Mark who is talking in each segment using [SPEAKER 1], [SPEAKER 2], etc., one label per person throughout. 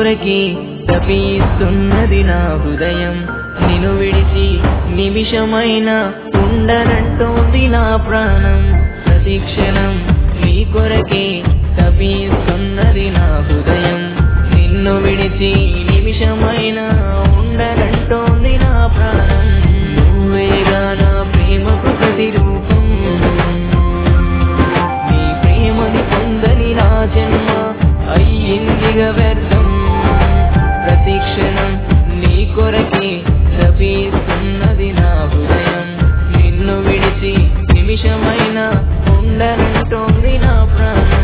[SPEAKER 1] కొరకే తపిస్తున్నది నా హృదయం నిన్ను విడిచి నిమిషమైన ఉండనంటోంది నా ప్రాణం ప్రతి క్షణం నీ కొరకే తపిస్తున్నది నా హృదయం నిన్ను విడిచి నిమిషమైన ఉండనంటోంది నా ప్రాణం నువ్వేగా నా ప్రేమకు ప్రతిరూపం నీ ప్రేమని పొందని నా జన్మ అయ్యిందిగా వ్యర్థం ప్రతి క్షణం నీ కొరకే తపిస్తున్నది నా హృదయం నిన్ను విడిచి నిమిషమైన ఉండనంటోంది నా ప్రాణం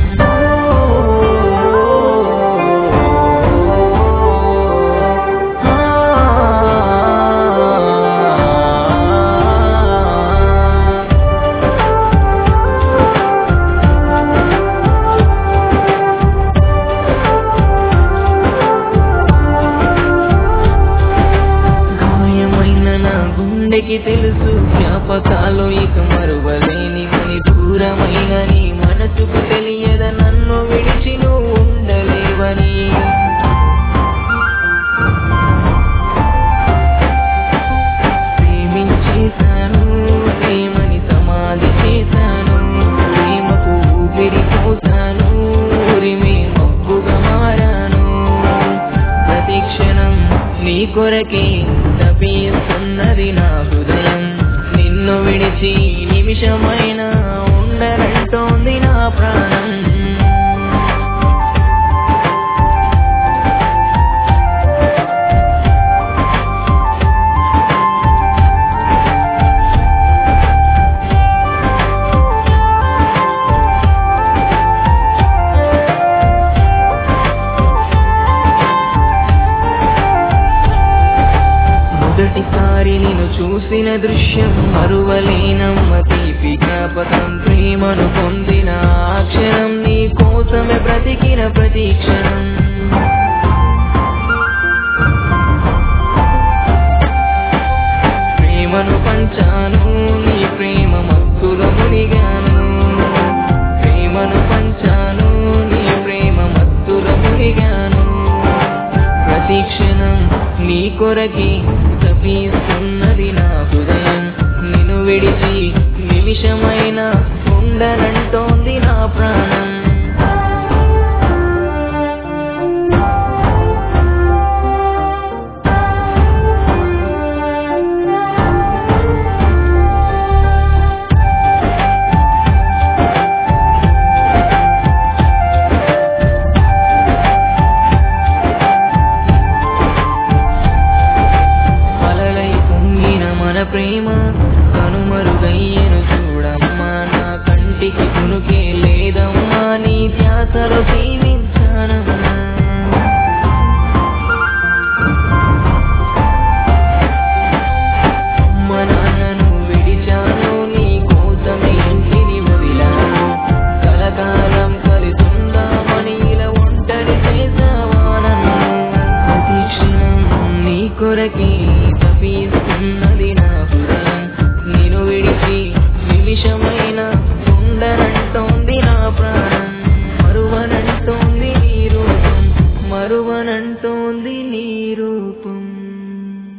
[SPEAKER 1] గాయమైన నా గుండెకి తెలుసు జ్ఞాపకాలు ఇక మరువలేని మని దూరమైన నీ మనసుకు తెలియద నన్ను విడిచి నువ్వు ఉండలేవని ప్రేమించేశాను ప్రేమని సమాధి చేశాను ప్రేమకు ఊపిరి పోసాను ఉరిమి మబ్బుగా మారాను ప్రతి క్షణం నీ కొరకే తపిస్తున్నది నా హృదయం నిన్ను విడిచి నిమిషమైన ఉండనంటోంది నా ప్రాణం మొదటిసారి నేను చూసిన దృశ్యం మరువలేనమ్మ తీపి జ్ఞాపకం ప్రేమను పొందిన ఆ క్షణం నీ కోసమే బ్రతికిన ప్రతి క్షణం ప్రేమను పంచాను నీ ప్రేమ మత్తులో మునిగాను ప్రేమను పంచాను నీ ప్రేమ మత్తులో మునిగాను ప్రతి క్షణం నీ కొరకి తపిస్తున్నది నా హృదయం నిన్ను విడిచి నిమిషమైన ఉండనంటోంది నా ప్రాణం అలలై పొంగిన మన ప్రేమ కనుమరుగయ్యను చూడమ్మా నా కంటికి కునుకే లేదమ్మా నీ ధ్యాసలో జీవించానమ్మా అమ్మ నాన్నను విడిచాను నీ కోసమే ఇంటిని వదిలాను కలకాలం కలిసుందామని ఇలా ఒంటరి చేసావా నన్ను ప్రతి క్షణం నీ కొరకే తపిస్తున్నది నా హృదయం నేను విడిచి నిమిషమైన ఉండనంటోంది నా ప్రాణం మరువనంటోంది నీ రూపం మరువనంటోంది నీ రూపం